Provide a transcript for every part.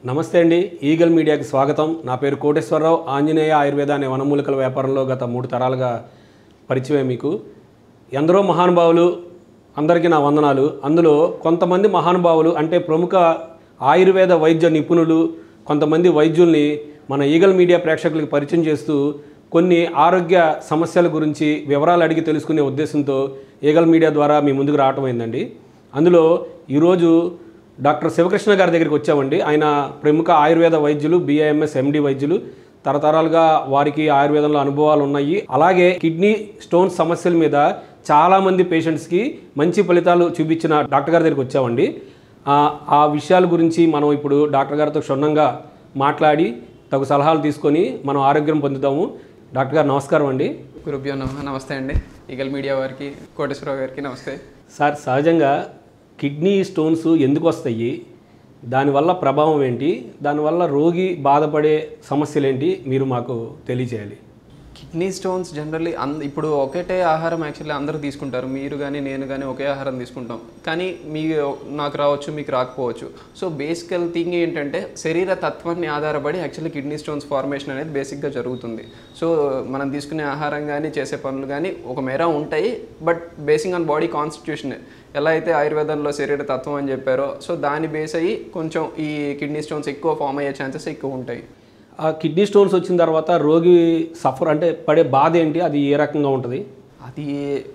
నమస్తే అండి ఈగల్ మీడియాకి స్వాగతం నా పేరు కోటేశ్వరరావు ఆంజనేయ ఆయుర్వేద అనే వనమూలికల వ్యాపారంలో గత మూడు తరాలుగా పరిచయం మీకు ఎందరో మహానుభావులు అందరికీ నా వందనాలు అందులో కొంతమంది మహానుభావులు అంటే ప్రముఖ ఆయుర్వేద వైద్య నిపుణులు కొంతమంది వైద్యుల్ని మన ఈగల్ మీడియా ప్రేక్షకులకు పరిచయం చేస్తూ కొన్ని ఆరోగ్య సమస్యల గురించి వివరాలు అడిగి తెలుసుకునే ఉద్దేశంతో ఈగల్ మీడియా ద్వారా మీ ముందుకు రావటం అయిందండి అందులో ఈరోజు డాక్టర్ శివకృష్ణ గారి దగ్గరికి వచ్చామండి ఆయన ప్రముఖ ఆయుర్వేద వైద్యులు బిఐఎంఎస్ ఎండి వైద్యులు తరతరాలుగా వారికి ఆయుర్వేదంలో అనుభవాలు ఉన్నాయి అలాగే కిడ్నీ స్టోన్ సమస్యల మీద చాలామంది పేషెంట్స్కి మంచి ఫలితాలు చూపించిన డాక్టర్ గారి దగ్గరికి వచ్చామండి ఆ ఆ విషయాల గురించి మనం ఇప్పుడు డాక్టర్ గారితో క్షుణ్ణంగా మాట్లాడి తగు సలహాలు తీసుకొని మనం ఆరోగ్యం పొందుతాము డాక్టర్ గారు నమస్కారం అండి గురుభ్యో నమ నమస్తే అండి ఈగల్ మీడియా వారికి కోటేశ్వరరావు గారికి నమస్తే సార్ సహజంగా కిడ్నీ స్టోన్స్ ఎందుకు వస్తాయి దానివల్ల ప్రభావం ఏంటి దానివల్ల రోగి బాధపడే సమస్యలు ఏంటి మీరు మాకు తెలియజేయాలి కిడ్నీ స్టోన్స్ జనరల్లీ అంద ఇప్పుడు ఒకటే ఆహారం యాక్చువల్లీ అందరూ తీసుకుంటారు మీరు కానీ నేను కానీ ఒకే ఆహారం తీసుకుంటాం కానీ మీ నాకు రావచ్చు మీకు రాకపోవచ్చు సో బేసికల్ థింగ్ ఏంటంటే శరీర తత్వాన్ని ఆధారపడి యాక్చువల్లీ కిడ్నీ స్టోన్స్ ఫార్మేషన్ అనేది బేసిక్గా జరుగుతుంది సో మనం తీసుకునే ఆహారం కానీ చేసే పనులు కానీ ఒక మేర ఉంటాయి but basing on body constitution ఎలా అయితే ఆయుర్వేదంలో శరీర తత్వం అని చెప్పారో సో దాన్ని బేస్ అయ్యి కొంచెం ఈ కిడ్నీ స్టోన్స్ ఎక్కువ ఫామ్ అయ్యే ఛాన్సెస్ ఎక్కువ ఉంటాయి ఆ కిడ్నీ స్టోన్స్ వచ్చిన తర్వాత రోగి సఫర్ అంటే పడే బాధ ఏంటి అది ఏ రకంగా ఉంటుంది అది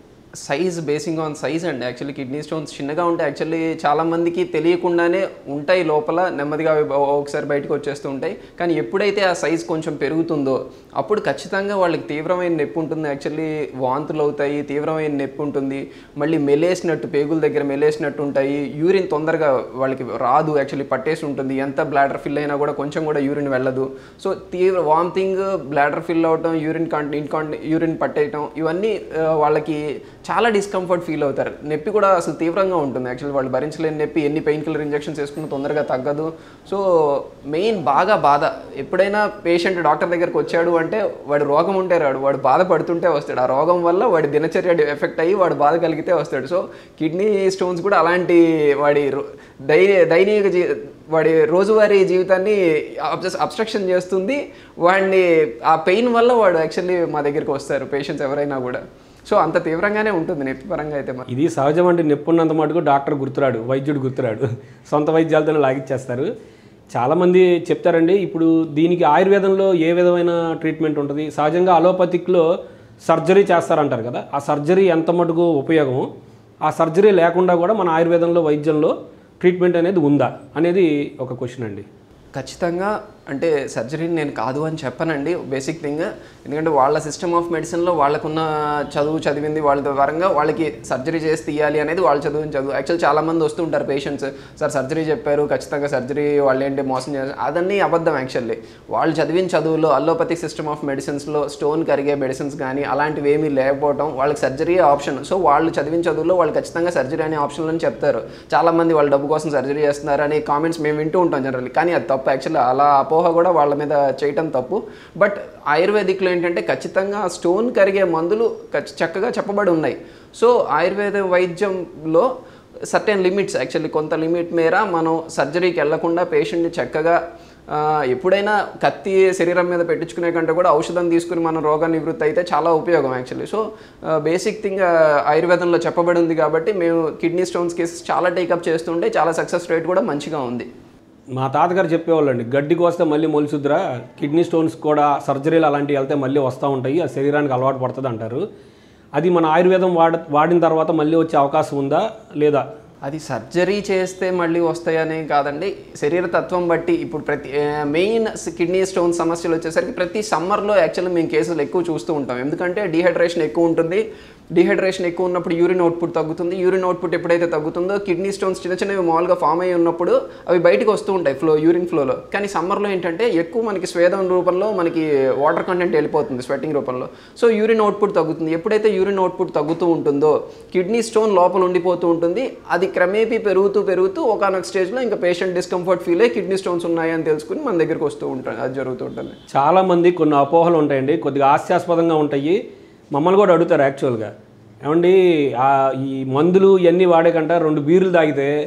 సైజ్ బేసింగ్ ఆన్ సైజ్ అండి యాక్చువల్లీ కిడ్నీ స్టోన్స్ చిన్నగా ఉంటాయి యాక్చువల్లీ చాలా మందికి తెలియకుండానే ఉంటాయి లోపల నెమ్మదిగా అవి బ- ఒకసారి బయటకు వచ్చేస్తూ ఉంటాయి కానీ ఎప్పుడైతే ఆ సైజ్ కొంచెం పెరుగుతుందో అప్పుడు ఖచ్చితంగా వాళ్ళకి తీవ్రమైన నొప్పి ఉంటుంది యాక్చువల్లీ వాంతులు అవుతాయి తీవ్రమైన నొప్పి ఉంటుంది మళ్ళీ మెలేసినట్టు పేగుల దగ్గర మెలేసినట్టు ఉంటాయి యూరిన్ తొందరగా వాళ్ళకి రాదు యాక్చువల్లీ పట్టేసి ఉంటుంది ఎంత బ్లాడర్ ఫిల్ అయినా కూడా కొంచెం కూడా యూరిన్ వెళ్ళదు సో తీవ్ర వామిటింగ్ బ్లాడర్ ఫిల్ అవటం యూరిన్ కాంట్ ఇన్కాంట్ యూరిన్ పట్టేయటం ఇవన్నీ ఆ, వాళ్ళకి చాలా డిస్కంఫర్ట్ ఫీల్ అవుతారు నొప్పి కూడా అసలు తీవ్రంగా ఉంటుంది యాక్చువల్లీ వాళ్ళు భరించలేని నొప్పి ఎన్ని పెయిన్ కిల్లర్ ఇంజెక్షన్స్ వేసుకున్న తొందరగా తగ్గదు సో మెయిన్ బాగా బాధ ఎప్పుడైనా పేషెంట్ డాక్టర్ దగ్గరకు వచ్చాడు అంటే వాడు రోగం ఉంటే రాడు వాడు బాధపడుతుంటే వస్తాడు ఆ రోగం వల్ల వాడి దినచర్య ఎఫెక్ట్ అయ్యి వాడు బాధ కలిగితే వస్తాడు సో కిడ్నీ స్టోన్స్ కూడా అలాంటి వాడి రో- దై దైనిక జీ వాడి రోజువారీ జీవితాన్ని అబ్స్ట్రక్షన్ చేస్తుంది వాడిని ఆ పెయిన్ వల్ల వాడు యాక్చువల్లీ మా దగ్గరికి వస్తారు పేషెంట్స్ ఎవరైనా కూడా సో అంత తీవ్రంగానే ఉంటుంది నొప్పి పరంగా అయితే మరి ఇది సహజం అంటే నొప్పున్నంత మటుకు డాక్టర్ గుర్తురాడు వైద్యుడు గుర్తురాడు సొంత వైద్యాలతోనే లాగిచ్చేస్తారు చాలామంది చెప్తారండి ఇప్పుడు దీనికి ఆయుర్వేదంలో ఏ విధమైన ట్రీట్మెంట్ ఉంటుంది సహజంగా అలోపతిక్లో సర్జరీ చేస్తారంటారు కదా ఆ సర్జరీ ఎంత మటుకు ఉపయోగం ఆ సర్జరీ లేకుండా కూడా మన ఆయుర్వేదంలో వైద్యంలో ట్రీట్మెంట్ అనేది ఉందా అనేది ఒక క్వశ్చన్ అండి ఖచ్చితంగా అంటే సర్జరీని నేను కాదు అని చెప్పనండి బేసిక్ థింగ్ ఎందుకంటే వాళ్ళ సిస్టమ్ ఆఫ్ మెడిసిన్లో వాళ్ళకున్న చదువు చదివింది వాళ్ళ ద్వారంగా వాళ్ళకి సర్జరీ చేసి తీయాలి అనేది వాళ్ళ చదువుని చదువు యాక్చువల్ చాలా మంది వస్తుంటారు పేషెంట్స్ సార్ సర్జరీ చెప్పారు ఖచ్చితంగా సర్జరీ వాళ్ళు ఏంటి మోసం చేస్తారు అదన్నీ అబద్ధం యాక్చువల్లీ వాళ్ళు చదివిన చదువులో అల్లోపతిక్ సిస్టమ్ ఆఫ్ మెడిసిన్స్లో స్టోన్ కరిగే మెడిసిన్స్ కానీ అలాంటివి ఏమీ లేకపోవడం వాళ్ళకి సర్జరీ ఆప్షన్ సో వాళ్ళు చదివిన చదువులో వాళ్ళు ఖచ్చితంగా సర్జరీ అనే ఆప్షన్ అని చెప్తారు చాలా మంది వాళ్ళ డబ్బు కోసం సర్జరీ చేస్తున్నారు అనే కామెంట్స్ మేము వింటూ ఉంటాం జనరల్లీ కానీ అది తప్పు యాక్చువల్లీ అలా అపోహ కూడా వాళ్ళ మీద చేయటం తప్పు బట్ ఆయుర్వేదిక్లో ఏంటంటే ఖచ్చితంగా స్టోన్ కరిగే మందులు ఖచ్చి- చక్కగా చెప్పబడి ఉన్నాయి సో ఆయుర్వేద వైద్యంలో సర్టెన్ లిమిట్స్ యాక్చువల్లీ కొంత లిమిట్ మేర మనం సర్జరీకి వెళ్లకుండా పేషెంట్ని చక్కగా ఆ, ఎప్పుడైనా కత్తి శరీరం మీద పెట్టించుకునే కంటే కూడా ఔషధం తీసుకుని మనం రోగ నివృత్తి అయితే చాలా ఉపయోగం యాక్చువల్లీ సో బేసిక్ థింగ్ ఆయుర్వేదంలో చెప్పబడి ఉంది కాబట్టి మేము కిడ్నీ స్టోన్స్ కేసెస్ చాలా టేకప్ చేస్తుంటే చాలా సక్సెస్ రేట్ కూడా మంచిగా ఉంది మా తాతగారు చెప్పేవాళ్ళండి గడ్డికి వస్తే మళ్ళీ మొలుసుద్రా కిడ్నీ స్టోన్స్ కూడా సర్జరీలు అలాంటివి వెళ్తే మళ్ళీ వస్తూ ఉంటాయి ఆ శరీరానికి అలవాటు పడుతుంది అంటారు అది మన ఆయుర్వేదం వాడ వాడిన తర్వాత మళ్ళీ వచ్చే అవకాశం ఉందా లేదా అది సర్జరీ చేస్తే మళ్ళీ వస్తాయని కాదండి శరీర తత్వం బట్టి ఇప్పుడు ప్రతి మెయిన్ కిడ్నీ స్టోన్ సమస్యలు వచ్చేసరికి ప్రతి సమ్మర్లో యాక్చువల్లీ మేము కేసులు ఎక్కువ చూస్తూ ఉంటాం ఎందుకంటే డీహైడ్రేషన్ ఎక్కువ ఉంటుంది డీహైడ్రేషన్ ఎక్కువ ఉన్నప్పుడు యూరిన్ అవుట్పుట్ తగ్గుతుంది యూరిన్ అవుట్పుట్ ఎప్పుడైతే తగ్గుతుందో కిడ్నీ స్టోన్స్ చిన్న చిన్నవి మామూలుగా ఫామ్ అయ్యి ఉన్నప్పుడు అవి బయటకు వస్తూ ఉంటాయి ఫ్లో యూరిన్ ఫ్లోలో కానీ సమ్మర్లో ఏంటంటే ఎక్కువ మనకి స్వేదం రూపంలో మనకి వాటర్ కంటెంట్ వెళ్ళిపోతుంది స్వెట్టింగ్ రూపంలో సో యూరిన్ అవుట్పుట్ తగ్గుతుంది ఎప్పుడైతే యూరిన్ అవుట్పుట్ తగ్గుతూ ఉంటుందో కిడ్నీ స్టోన్ లోపల ఉండిపోతూ ఉంటుంది అది క్రమేపీ పెరుగుతూ పెరుగుతూ ఒకనొక స్టేజ్లో ఇంకా పేషెంట్ డిస్కంఫర్ట్ ఫీల్ అయ్యి కిడ్నీ స్టోన్స్ ఉన్నాయని తెలుసుకుని మన దగ్గరికి వస్తూ ఉంటాయి అది జరుగుతూ ఉంటుంది చాలామంది కొన్ని అపోహలు ఉంటాయండి కొద్దిగా హాస్యాస్పదంగా ఉంటాయి మమ్మల్ని కూడా అడుగుతారు యాక్చువల్గా ఏమండి ఆ ఈ మందులు ఇవన్నీ వాడే కంట రెండు బీర్లు తాగితే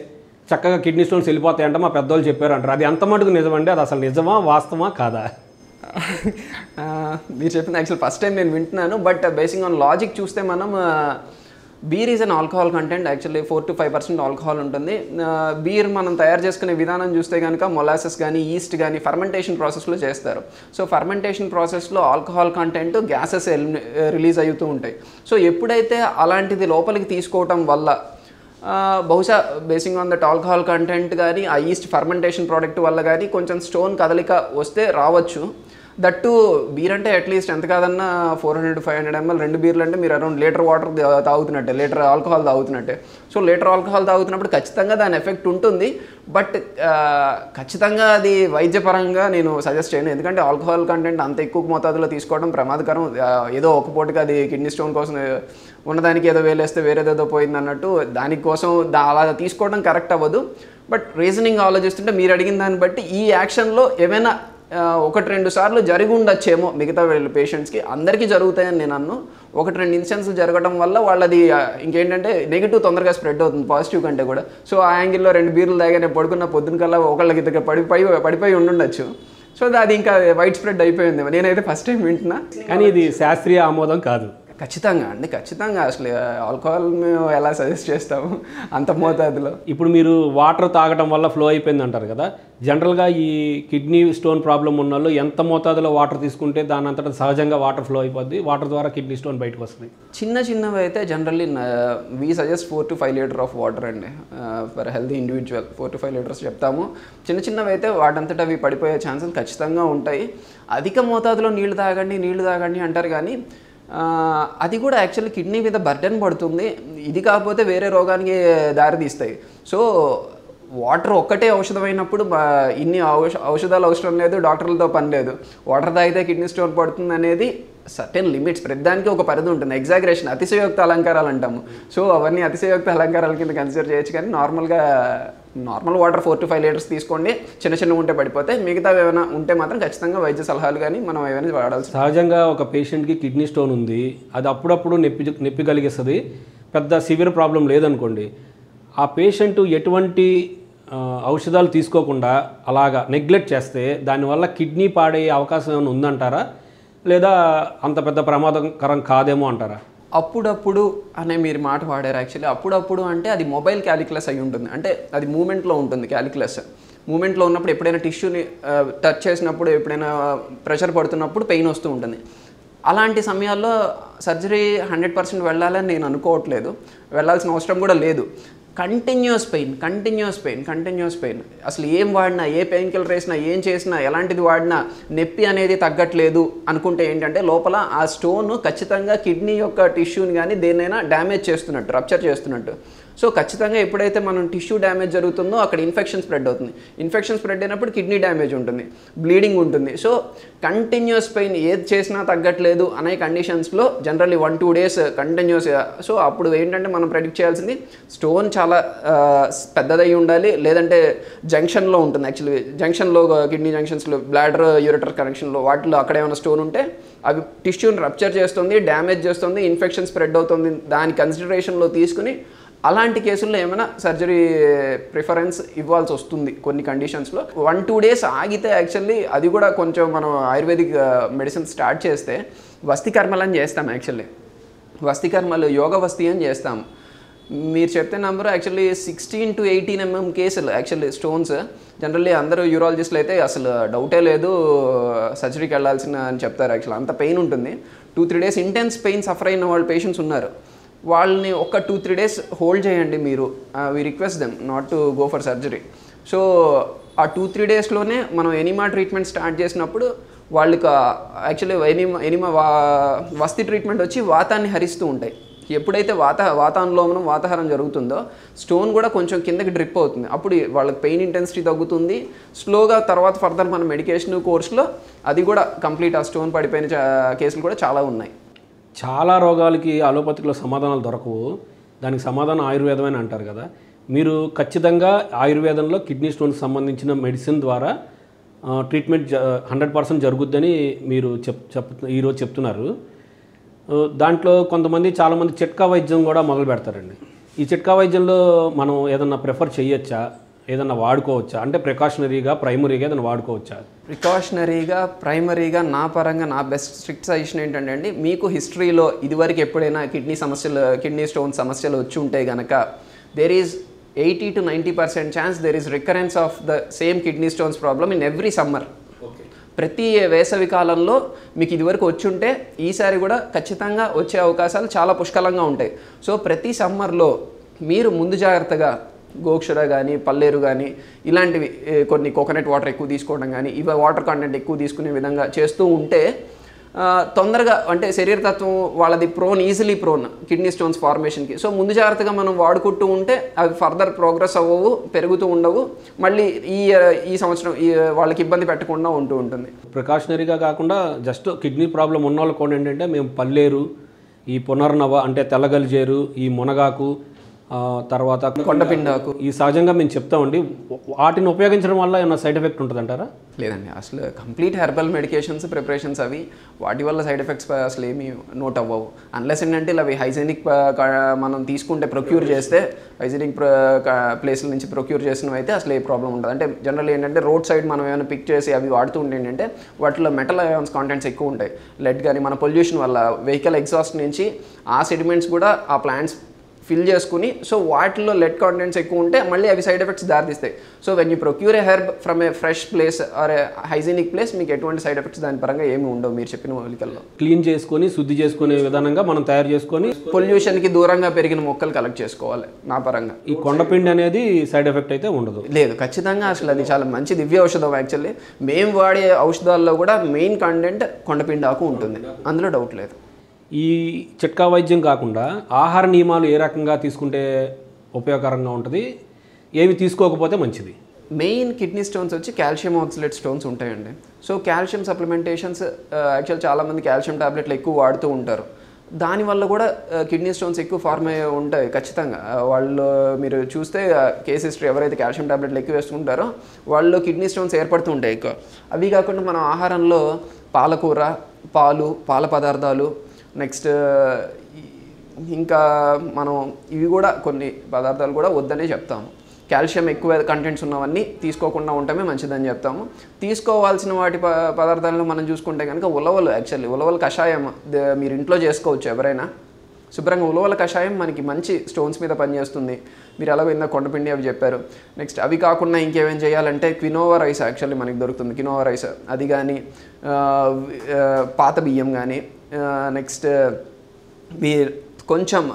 చక్కగా కిడ్నీ స్టోన్స్ వెళ్ళిపోతాయంట మా పెద్దవాళ్ళు చెప్పారు అంటారు అది ఎంత మటుకు నిజమండి అది అసలు నిజమా వాస్తవమా కాదా ఆ, మీరు చెప్పింది యాక్చువల్ ఫస్ట్ టైం నేను వింటున్నాను బట్ బేసింగ్ ఆన్ లాజిక్ చూస్తే మనం beer is an alcohol content actually four to five percent alcohol ఉంటుంది బీర్ మనం తయారు చేసుకునే విధానం చూస్తే కనుక మొలాసెస్ కానీ ఈస్ట్ కానీ ఫర్మెంటేషన్ ప్రాసెస్లో చేస్తారు సో ఫర్మెంటేషన్ ప్రాసెస్లో ఆల్కహాల్ కంటెంట్ గ్యాసెస్ రిలీజ్ అవుతూ ఉంటాయి సో ఎప్పుడైతే అలాంటిది లోపలికి తీసుకోవటం వల్ల ఆ, బహుశా basing on that alcohol content కానీ ఆ ఈస్ట్ ఫర్మెంటేషన్ ప్రోడక్ట్ వల్ల కానీ కొంచెం స్టోన్ కదలిక వస్తే రావచ్చు దట్టు బీర్ అంటే అట్లీస్ట్ ఎంత కాదన్నా four hundred five hundred ml రెండు బీర్లు అంటే మీరు అరౌండ్ లీటర్ వాటర్ తాగుతున్నట్టే లీటర్ ఆల్కహాల్ తాగుతున్నట్టే సో లీటర్ ఆల్కహాల్ తాగుతున్నప్పుడు ఖచ్చితంగా దాని ఎఫెక్ట్ ఉంటుంది బట్ ఖచ్చితంగా అది వైద్యపరంగా నేను సజెస్ట్ చేయను ఎందుకంటే ఆల్కహాల్ కంటెంట్ అంత ఎక్కువ మోతాదులో తీసుకోవడం ప్రమాదకరం ఆ, ఏదో ఒక పూటకి అది కిడ్నీ స్టోన్ కోసం ఉన్నదానికి ఏదో వేలేస్తే వేరేదేదో పోయింది అన్నట్టు దానికోసం దా అలా తీసుకోవడం కరెక్ట్ అవ్వదు బట్ రీజనింగ్ ఆలోచిస్తుంటే మీరు అడిగిన దాన్ని బట్టి ఈ యాక్షన్లో ఏమైనా ఆ, ఒకటి రెండు సార్లు జరిగి ఉండొచ్చేమో మిగతా వీళ్ళ పేషెంట్స్కి అందరికీ జరుగుతాయని నేను అన్ను ఒకటి రెండు ఇన్సిడెన్స్లు జరగడం వల్ల వాళ్ళది ఆ, ఇంకేంటంటే నెగిటివ్ తొందరగా స్ప్రెడ్ అవుతుంది పాజిటివ్ కంటే కూడా సో ఆ యాంగిల్లో రెండు బీర్లు తాగానే పడుకున్న పొద్దున కల్లా ఒకళ్ళకి ఇద్దరు పడిపోయి పడిపోయి ఉండుండొచ్చు సో అది ఇంకా వైడ్ స్ప్రెడ్ అయిపోయింది నేనైతే ఫస్ట్ టైం వింటున్నా కానీ ఇది శాస్త్రీయ ఆమోదం కాదు ఖచ్చితంగా అండి ఖచ్చితంగా అసలు ఆల్కహాల్ మేము ఎలా సజెస్ట్ చేస్తాము అంత మోతాదులో ఇప్పుడు మీరు వాటర్ తాగడం వల్ల ఫ్లో అయిపోయింది అంటారు కదా జనరల్గా ఈ కిడ్నీ స్టోన్ ప్రాబ్లం ఉన్న వాళ్ళు ఎంత మోతాదులో వాటర్ తీసుకుంటే దాని అంతటా సహజంగా వాటర్ ఫ్లో అయిపోద్ది వాటర్ ద్వారా కిడ్నీ స్టోన్ బయటకు వస్తుంది చిన్న చిన్నవి అయితే generally we suggest four to five litre of water అండి for healthy individual four to five litres చెప్తాము చిన్న చిన్నవి అయితే వాటంతటా అవి పడిపోయే ఛాన్సెస్ ఖచ్చితంగా ఉంటాయి అధిక మోతాదులో నీళ్లు తాగండి నీళ్లు తాగండి అంటారు కానీ ఆ, అది కూడా యాక్చువల్లీ కిడ్నీ మీద బర్డెన్ పడుతుంది ఇది కాకపోతే వేరే రోగానికి దారి తీస్తాయి సో వాటర్ ఒక్కటే ఔషధం అయినప్పుడు బా- ఇన్ని ఔష ఔషధాలు అవసరం లేదు డాక్టర్లతో పని లేదు వాటర్ తాగితే కిడ్నీ స్టోన్ పడుతుంది అనేది సర్టెన్ లిమిట్స్ ప్రతిదానికి ఒక పరిధి ఉంటుంది ఎగ్జాగరేషన్ అతిశయోక్త అలంకారాలు అంటాము సో అవన్నీ అతిశయోక్త అలంకారాల కింద కన్సిడర్ చేయొచ్చు కానీ నార్మల్గా normal water four to five litres తీసుకోండి చిన్న చిన్న ఉంటే పడిపోతే మిగతా ఏమైనా ఉంటే మాత్రం ఖచ్చితంగా వైద్య సలహాలు కానీ మనం ఏమైనా వాడాల్సి సహజంగా ఒక పేషెంట్కి కిడ్నీ స్టోన్ ఉంది అది అప్పుడప్పుడు నొప్పి నొప్పి కలిగిస్తుంది పెద్ద సివియర్ ప్రాబ్లం లేదనుకోండి ఆ పేషెంట్ ఎటువంటి ఆ, ఔషధాలు తీసుకోకుండా అలాగా నెగ్లెక్ట్ చేస్తే దానివల్ల కిడ్నీ పాడయ్యే అవకాశం ఏమైనా ఉందంటారా లేదా అంత పెద్ద ప్రమాదకరం కాదేమో అంటారా అప్పుడప్పుడు అనే మీరు మాట వాడారు యాక్చువల్లీ అప్పుడప్పుడు అంటే అది మొబైల్ క్యాలిక్యులస్ అయి ఉంటుంది అంటే అది మూమెంట్లో ఉంటుంది క్యాలిక్యులస్ మూమెంట్లో ఉన్నప్పుడు ఎప్పుడైనా టిష్యూని టచ్ చేసినప్పుడు ఎప్పుడైనా ప్రెషర్ పడుతున్నప్పుడు పెయిన్ వస్తూ ఉంటుంది అలాంటి సమయాల్లో సర్జరీ హండ్రెడ్ పర్సెంట్ వెళ్ళాలని నేను అనుకోవట్లేదు వెళ్ళాల్సిన అవసరం కూడా లేదు continuous pain continuous pain continuous pain అసలు ఏం వాడినా ఏ పెయిన్ కిల్లర్ వేసినా ఏం చేసినా ఎలాంటిది వాడినా నొప్పి అనేది తగ్గట్లేదు అనుకుంటే ఏంటంటే లోపల ఆ స్టోన్ ఖచ్చితంగా కిడ్నీ యొక్క టిష్యూని కానీ దేన్నైనా డ్యామేజ్ చేస్తున్నట్టు రప్చర్ చేస్తున్నట్టు సో ఖచ్చితంగా ఎప్పుడైతే మనం టిష్యూ డ్యామేజ్ జరుగుతుందో అక్కడ ఇన్ఫెక్షన్ స్ప్రెడ్ అవుతుంది ఇన్ఫెక్షన్ స్ప్రెడ్ అయినప్పుడు కిడ్నీ డ్యామేజ్ ఉంటుంది బ్లీడింగ్ ఉంటుంది సో కంటిన్యూస్ పెయిన్ ఏది చేసినా తగ్గట్లేదు అనే కండిషన్స్లో generally one two days continuous so అప్పుడు ఏంటంటే మనం ప్రెడిక్ట్ చేయాల్సింది స్టోన్ చాలా ఆ, పెద్దదై ఉండాలి లేదంటే జంక్షన్లో ఉంటుంది యాక్చువల్లీ జంక్షన్లో కిడ్నీ జంక్షన్స్లో బ్లాడర్ యూరిటర్ కనెక్షన్లో వాటిలో అక్కడ ఏమైనా స్టోన్ ఉంటే అవి టిష్యూని రప్చర్ చేస్తుంది డ్యామేజ్ చేస్తుంది ఇన్ఫెక్షన్ స్ప్రెడ్ అవుతుంది దాని కన్సిడరేషన్లో తీసుకుని అలాంటి కేసుల్లో ఏమైనా సర్జరీ ప్రిఫరెన్స్ ఇవ్వాల్సి వస్తుంది కొన్ని కండిషన్స్లో వన్ టూ డేస్ ఆగితే యాక్చువల్లీ అది కూడా కొంచెం మనం ఆయుర్వేదిక్ మెడిసిన్ స్టార్ట్ చేస్తే వస్తి కర్మలని చేస్తాం యాక్చువల్లీ వస్తి కర్మలు యోగ వస్తి అని చేస్తాం మీరు చెప్తే number actually sixteen to eighteen mm కేసులు యాక్చువల్లీ స్టోన్స్ జనరల్లీ అందరూ యూరాలజిస్టులు అయితే అసలు డౌటే లేదు సర్జరీకి వెళ్ళాల్సిన అని చెప్తారు యాక్చువల్లీ అంత పెయిన్ ఉంటుంది two three days intense pain suffer అయిన వాళ్ళు పేషెంట్స్ ఉన్నారు వాళ్ళని ఒక టూ త్రీ డేస్ హోల్డ్ చేయండి మీరు we request them not to go for surgery so ఆ టూ త్రీ డేస్లోనే మనం ఎనిమా ట్రీట్మెంట్ స్టార్ట్ చేసినప్పుడు వాళ్ళకి యాక్చువల్లీ ఎనిమా ఎనిమా వా వస్తి ట్రీట్మెంట్ వచ్చి వాతాన్ని హరిస్తూ ఉంటాయి ఎప్పుడైతే వాత వాతావరణంలో వాతావరణం జరుగుతుందో స్టోన్ కూడా కొంచెం కిందకి డ్రిప్ అవుతుంది అప్పుడు వాళ్ళకి పెయిన్ ఇంటెన్సిటీ తగ్గుతుంది స్లోగా తర్వాత ఫర్దర్ మన మెడికేషన్ కోర్స్లో అది కూడా కంప్లీట్ ఆ స్టోన్ పడిపోయిన చా- కేసులు కూడా చాలా ఉన్నాయి చాలా రోగాలకి అలోపతిలో సమాధానాలు దొరకవు దానికి సమాధానం ఆయుర్వేదం అని అంటారు కదా మీరు ఖచ్చితంగా ఆయుర్వేదంలో కిడ్నీ స్టోన్కి సంబంధించిన మెడిసిన్ ద్వారా ఆ, ట్రీట్మెంట్ హండ్రెడ్ పర్సెంట్ జరుగుద్దని మీరు చెప్ చెప్ ఈరోజు చెప్తున్నారు ఆ, దాంట్లో కొంతమంది చాలామంది చిట్కా వైద్యం కూడా మొదలు పెడతారండి ఈ చిట్కా వైద్యంలో మనం ఏదన్నా ప్రిఫర్ చేయొచ్చా ఏదన్నా వాడుకోవచ్చా అంటే ప్రికాషనరీగా ప్రైమరీగా ఏదైనా వాడుకోవచ్చా ప్రికాషనరీగా ప్రైమరీగా నా పరంగా నా బెస్ట్ స్ట్రిక్ట్ సజెషన్ ఏంటంటే అండి మీకు హిస్టరీలో ఇదివరకు ఎప్పుడైనా కిడ్నీ సమస్యలు కిడ్నీ స్టోన్ సమస్యలు వచ్చి ఉంటే కనుక there is eighty to ninety percent chance there is recurrence of the same kidney stones problem in every summer ప్రతి వేసవి కాలంలో మీకు ఇదివరకు వచ్చి ఉంటే ఈసారి కూడా ఖచ్చితంగా వచ్చే అవకాశాలు చాలా పుష్కలంగా ఉంటాయి సో ప్రతి సమ్మర్లో మీరు ముందు జాగ్రత్తగా గోక్షర కానీ పల్లేరు కానీ ఇలాంటివి ఏ, కొన్ని కోకోనట్ వాటర్ ఎక్కువ తీసుకోవడం కానీ ఇవి వాటర్ కంటెంట్ ఎక్కువ తీసుకునే విధంగా చేస్తూ ఉంటే ఆ, తొందరగా అంటే శరీరతత్వం వాళ్ళది prone easily prone kidney stones ఫార్మేషన్కి సో ముందు జాగ్రత్తగా మనం వాడుకుంటూ ఉంటే అవి ఫర్దర్ ప్రోగ్రెస్ అవ్వవు పెరుగుతూ ఉండవు మళ్ళీ ఈ ఈ సంవత్సరం ఈ వాళ్ళకి ఇబ్బంది పెట్టకుండా ఉంటూ ఉంటుంది ప్రికాషనరీగా కాకుండా జస్ట్ కిడ్నీ ప్రాబ్లం ఉన్న వాళ్ళు కూడా ఏంటంటే మేము పల్లేరు ఈ పునర్నవ అంటే తెల్లగలిజేరు ఈ మునగాకు ఆ, తర్వాత కొండపిండాకు ఈ సహజంగా మేము చెప్తామండి వాటిని ఉపయోగించడం వల్ల ఏమైనా సైడ్ ఎఫెక్ట్ ఉంటుందంటారా లేదండి అసలు కంప్లీట్ హెర్బల్ మెడికేషన్స్ ప్రిపరేషన్స్ అవి వాటి వల్ల సైడ్ ఎఫెక్ట్స్ అసలు ఏమీ నోట్ అవ్వవు అన్లెస్ ఏంటంటే ఇలా అవి హైజీనిక్ మనం తీసుకుంటే ప్రొక్యూర్ చేస్తే హైజీనిక్ ప్లేస్ల నుంచి ప్రొక్యూర్ చేసినవి అయితే అసలు ఏ ప్రాబ్లం ఉండదు అంటే జనరల్ ఏంటంటే రోడ్ సైడ్ మనం ఏమైనా పిక్ చేసి అవి వాడుతూ ఉంటే ఏంటంటే వాటిలో మెటల్ అయాన్స్ కాంటెంట్స్ ఎక్కువ ఉంటాయి లెడ్ కానీ మన పొల్యూషన్ వల్ల వెహికల్ ఎగ్జాస్ట్ నుంచి ఆ సెడిమెంట్స్ కూడా ఆ ప్లాంట్స్ ఫిల్ చేసుకుని సో వాటిలో లెడ్ కాంటెంట్స్ ఎక్కువ ఉంటే మళ్ళీ అవి సైడ్ ఎఫెక్ట్స్ దారితీస్తాయి సో when you procure a herb from a fresh place or a hygienic place మీకు ఎటువంటి సైడ్ ఎఫెక్ట్స్ దాని పరంగా ఏమి ఉండవు మీరు చెప్పిన మూలికల్లో క్లీన్ చేసుకొని శుద్ధి చేసుకునే విధానంగా మనం తయారు చేసుకొని పొల్యూషన్కి దూరంగా పెరిగిన మొక్కలు కలెక్ట్ చేసుకోవాలి నా పరంగా ఈ కొండపిండి అనేది సైడ్ ఎఫెక్ట్ అయితే ఉండదు లేదు ఖచ్చితంగా అసలు అది చాలా మంచి దివ్య ఔషధం యాక్చువల్లీ మేము వాడే ఔషధాల్లో కూడా మెయిన్ కంటెంట్ కొండపిండి ఆకు ఉంటుంది అందులో డౌట్ లేదు ఈ చిట్కా వైద్యం కాకుండా ఆహార నియమాలు ఏ రకంగా తీసుకుంటే ఉపయోగకరంగా ఉంటుంది ఏమి తీసుకోకపోతే మంచిది మెయిన్ కిడ్నీ స్టోన్స్ వచ్చి కాల్షియం ఆక్సిలేట్ స్టోన్స్ ఉంటాయండి సో కాల్షియం సప్లిమెంటేషన్స్ యాక్చువల్ చాలామంది కాల్షియం టాబ్లెట్లు ఎక్కువ వాడుతూ ఉంటారు దానివల్ల కూడా కిడ్నీ స్టోన్స్ ఎక్కువ ఫార్మ్ అయ్యి ఉంటాయి ఖచ్చితంగా ఆ, వాళ్ళు మీరు చూస్తే కేస్ హిస్టరీ ఎవరైతే కాల్షియం టాబ్లెట్లు ఎక్కువ వేసుకుంటారో వాళ్ళు కిడ్నీ స్టోన్స్ ఏర్పడుతూ ఉంటాయి ఎక్కువ అవి కాకుండా మనం ఆహారంలో పాలకూర పాలు పాల పదార్థాలు నెక్స్ట్ ఇంకా మనం ఇవి కూడా కొన్ని పదార్థాలు కూడా వద్దనే చెప్తాము కాల్షియం ఎక్కువ కంటెంట్స్ ఉన్నవన్నీ తీసుకోకుండా ఉండటమే మంచిదని చెప్తాము తీసుకోవాల్సిన వాటి ప పదార్థాలను మనం చూసుకుంటే కనుక ఉలవలు యాక్చువల్లీ ఉలవల కషాయం ద- మీరు ఇంట్లో చేసుకోవచ్చు ఎవరైనా శుభ్రంగా ఉలవల కషాయం మనకి మంచి స్టోన్స్ మీద పనిచేస్తుంది మీరు ఎలాగో ఇందా కొండపిండి అవి చెప్పారు నెక్స్ట్ అవి కాకుండా ఇంకేమేం చేయాలంటే క్వినోవా రైస్ యాక్చువల్లీ మనకి దొరుకుతుంది క్వినోవా రైస్ అది కానీ ఆ, ఆ, పాత బియ్యం కానీ నెక్స్ట్ మీ కొంచెం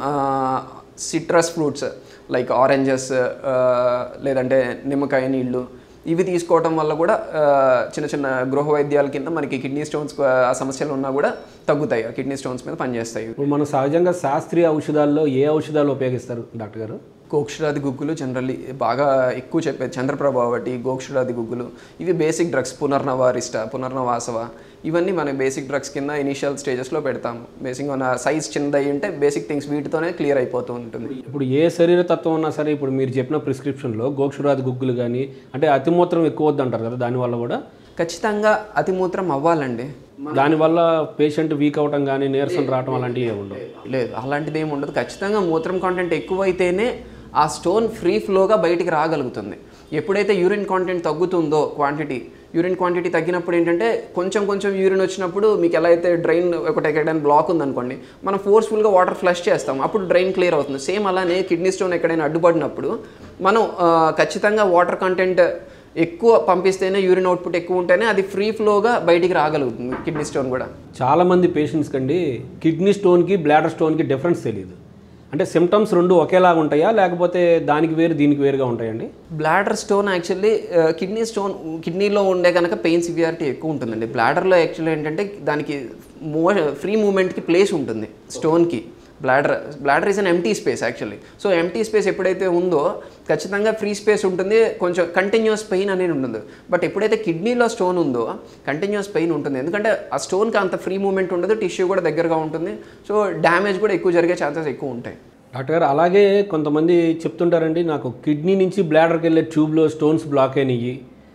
సిట్రస్ ఫ్రూట్స్ లైక్ ఆరెంజెస్ లేదంటే నిమ్మకాయ నీళ్ళు ఇవి తీసుకోవటం వల్ల కూడా ఆ, చిన్న చిన్న గృహ వైద్యాల కింద మనకి కిడ్నీ స్టోన్స్ ఆ సమస్యలు ఉన్నా కూడా తగ్గుతాయి ఆ కిడ్నీ స్టోన్స్ మీద పనిచేస్తాయి ఇప్పుడు మనం సహజంగా శాస్త్రీయ ఔషధాల్లో ఏ ఔషధాలు ఉపయోగిస్తారు డాక్టర్ గారు గోక్షురాది గుగ్గులు జనరల్లీ బాగా ఎక్కువ చెప్పేది చంద్రప్రభావటి గోక్షురాది గుగ్గులు ఇవి బేసిక్ డ్రగ్స్ పునర్నవారిష్ట పునర్నవాసవ ఇవన్నీ మన బేసిక్ డ్రగ్స్ కింద ఇనిషియల్ స్టేజెస్లో పెడతాము బేసిక్ మన సైజ్ చిన్నది ఉంటే బేసిక్ థింగ్స్ వీటితోనే క్లియర్ అయిపోతూ ఉంటుంది ఇప్పుడు ఏ శరీర తత్వం ఉన్నా సరే ఇప్పుడు మీరు చెప్పిన ప్రిస్క్రిప్షన్లో గోక్షురాది గుగ్గులు కానీ అంటే అతిమూత్రం ఎక్కువ వద్దు అంటారు కదా దానివల్ల కూడా ఖచ్చితంగా అతిమూత్రం అవ్వాలండి దానివల్ల పేషెంట్ వీక్ అవటం కానీ నీరసం రావటం అలాంటివి ఏమి ఉండవు లేదు అలాంటిది ఏమి ఉండదు ఖచ్చితంగా మూత్రం కాంటెంట్ ఎక్కువైతేనే ఆ స్టోన్ ఫ్రీ ఫ్లోగా బయటికి రాగలుగుతుంది ఎప్పుడైతే యూరిన్ కాంటెంట్ తగ్గుతుందో క్వాంటిటీ యూరిన్ క్వాంటిటీ తగ్గినప్పుడు ఏంటంటే కొంచెం కొంచెం యూరిన్ వచ్చినప్పుడు మీకు ఎలా అయితే డ్రైన్ ఒకటి ఎక్కడైనా బ్లాక్ ఉందనుకోండి మనం ఫోర్స్ఫుల్గా వాటర్ ఫ్లష్ చేస్తాం అప్పుడు డ్రైన్ క్లియర్ అవుతుంది సేమ్ అలానే కిడ్నీ స్టోన్ ఎక్కడైనా అడ్డుపడినప్పుడు మనం ఆ, ఖచ్చితంగా వాటర్ కంటెంట్ ఎక్కువ పంపిస్తేనే యూరిన్ అవుట్పుట్ ఎక్కువ ఉంటేనే అది ఫ్రీ ఫ్లోగా బయటికి రాగలుగుతుంది కిడ్నీ స్టోన్ కూడా చాలామంది పేషెంట్స్ కండి కిడ్నీ స్టోన్కి బ్లాడర్ స్టోన్కి డిఫరెన్స్ తెలియదు అంటే సిమ్టమ్స్ రెండు ఒకేలాగా ఉంటాయా లేకపోతే దానికి వేరు దీనికి వేరుగా ఉంటాయండి bladder stone actually kidney stone కిడ్నీలో ఉండే కనుక పెయిన్ సివియారిటీ ఎక్కువ ఉంటుందండి బ్లాడర్లో యాక్చువల్లీ ఏంటంటే దానికి మో ఫ్రీ మూమెంట్కి ప్లేస్ ఉంటుంది స్టోన్కి bladder bladder is an empty space actually so empty space ఎప్పుడైతే ఉందో ఖచ్చితంగా ఫ్రీ స్పేస్ ఉంటుంది కొంచెం కంటిన్యూస్ పెయిన్ అనేది ఉంటుంది బట్ ఎప్పుడైతే కిడ్నీలో స్టోన్ ఉందో కంటిన్యూస్ పెయిన్ ఉంటుంది ఎందుకంటే ఆ స్టోన్కి అంత ఫ్రీ మూమెంట్ ఉండదు టిష్యూ కూడా దగ్గరగా ఉంటుంది సో డ్యామేజ్ కూడా ఎక్కువ జరిగే ఛాన్సెస్ ఎక్కువ ఉంటాయి డాక్టర్ గారు అలాగే కొంతమంది చెప్తుంటారండి నాకు కిడ్నీ నుంచి బ్లాడర్కి వెళ్ళే ట్యూబ్లో స్టోన్స్ బ్లాక్ అయినాయి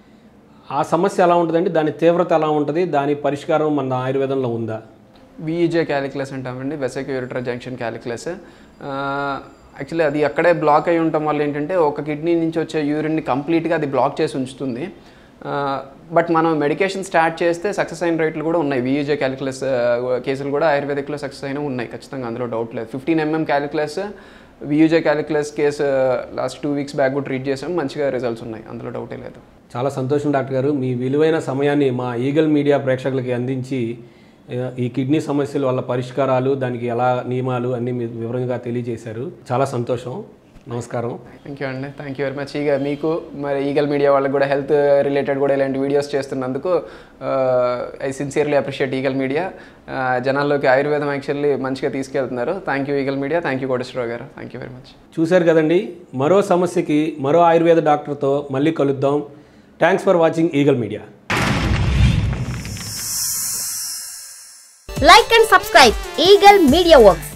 ఆ సమస్య ఎలా ఉంటుందండి దాని తీవ్రత ఎలా ఉంటుంది దాని పరిష్కారం మన ఆయుర్వేదంలో ఉందా విఈజే క్యాలిక్యులస్ అంటామండి vesico ureter junction calculus actually అది అక్కడే బ్లాక్ అయి ఉండటం వల్ల ఏంటంటే ఒక కిడ్నీ నుంచి వచ్చే యూరిన్ని కంప్లీట్గా అది బ్లాక్ చేసి ఉంచుతుంది బట్ మనం మెడికేషన్ స్టార్ట్ చేస్తే సక్సెస్ అయిన రేట్లు కూడా ఉన్నాయి వియూజే క్యాలిక్యులస్ కేసులు కూడా ఆయుర్వేదిక్లో సక్సెస్ అయినా ఉన్నాయి ఖచ్చితంగా అందులో డౌట్ లేదు fifteen mm calculus VUJ calculus case last two weeks back కూడా ట్రీట్ చేసాం మంచిగా రిజల్ట్స్ ఉన్నాయి అందులో డౌటే లేదు చాలా సంతోషం డాక్టర్ గారు మీ విలువైన సమయాన్ని మా ఈగల్ మీడియా ప్రేక్షకులకి అందించి ఆ, ఈ కిడ్నీ సమస్యల వల్ల పరిష్కారాలు దానికి ఎలా నియమాలు అన్నీ మీరు వివరంగా తెలియజేశారు చాలా సంతోషం నమస్కారం థ్యాంక్ యూ అండి థ్యాంక్ యూ వెరీ మచ్ ఇక మీకు మరి ఈగల్ మీడియా వాళ్ళకి కూడా హెల్త్ రిలేటెడ్ కూడా ఇలాంటి వీడియోస్ చేస్తున్నందుకు I sincerely appreciate Eagle Media జనాల్లోకి ఆయుర్వేదం యాక్చువల్లీ మంచిగా తీసుకెళ్తున్నారు thank you Eagle Media thank you Koteswararao గారు థ్యాంక్ యూ వెరీ మచ్ చూశారు కదండి మరో సమస్యకి మరో ఆయుర్వేద డాక్టర్తో మళ్ళీ కలుద్దాం thanks for watching Eagle Media like and subscribe Eagle Media Works.